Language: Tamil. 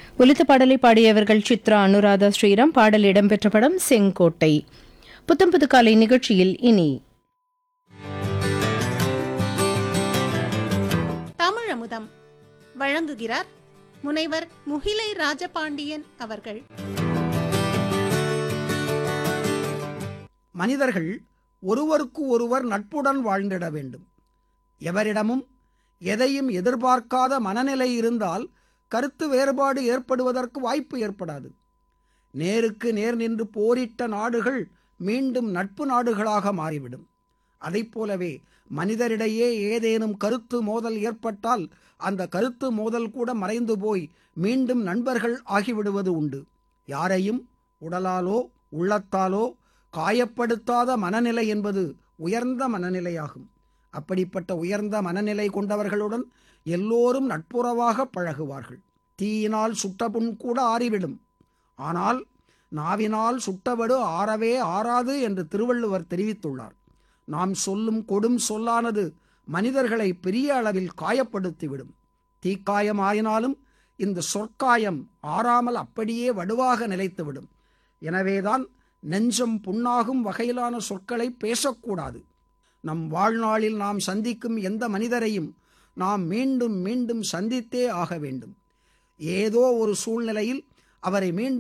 ஒலித்த பாடலை பாடியவர்கள் சித்ரா அனுராதா ஸ்ரீராம் பாடல் இடம்பெற்ற படம் செங்கோட்டை புத்தம்புது காலை நிகழ்ச்சியில் இனி தமிழமுதம் வழங்குகிறார் முனைவர் முகிலை ராஜபாண்டியன் அவர்கள் மனிதர்கள் ஒருவருக்கு ஒருவர் நட்புடன் வாழ்ந்திட வேண்டும் எவரிடமும் எதையும் எதிர்பார்க்காத மனநிலை இருந்தால் கருத்து வேறுபாடு ஏற்படுவதற்கு வாய்ப்பு ஏற்படாது நேருக்கு நேர் நின்று போரிட்ட நாடுகள் மீண்டும் நட்பு நாடுகளாக மாறிவிடும் அதைப் போலவே மனிதரிடையே ஏதேனும் கருத்து மோதல் ஏற்பட்டால் அந்த கருத்து மோதல் கூட மறைந்து போய் மீண்டும் நண்பர்கள் ஆகிவிடுவது உண்டு யாரையும் உடலாலோ உள்ளத்தாலோ காயப்படுத்தாத மனநிலை என்பது உயர்ந்த மனநிலையாகும் அப்படிப்பட்ட உயர்ந்த மனநிலை கொண்டவர்களுடன் எல்லோரும் நட்புறவாக பழகுவார்கள் தீயினால் சுட்ட புண் கூட ஆறிவிடும் ஆனால் நாவினால் சுட்டவடு ஆறவே ஆறாது என்று திருவள்ளுவர் தெரிவித்துள்ளார் நாம் சொல்லும் கொடும் சொல்லானது மனிதர்களை பெரிய அளவில் காயப்படுத்திவிடும் தீக்காயம் ஆயினாலும் இந்த சொற்காயம் ஆறாமல் அப்படியே வடுவாக நிலைத்துவிடும் எனவேதான் நெஞ்சம் புண்ணாகும் வகையிலான சொற்களை பேசக்கூடாது நம் வாழ்நாளில் நாம் சந்திக்கும் எந்த மனிதரையும் நாம் மீண்டும் மீண்டும் சந்தித்தே ஆக வேண்டும் ஏதோ ஒரு சூழ்நிலையில் அவரை மீண்டும்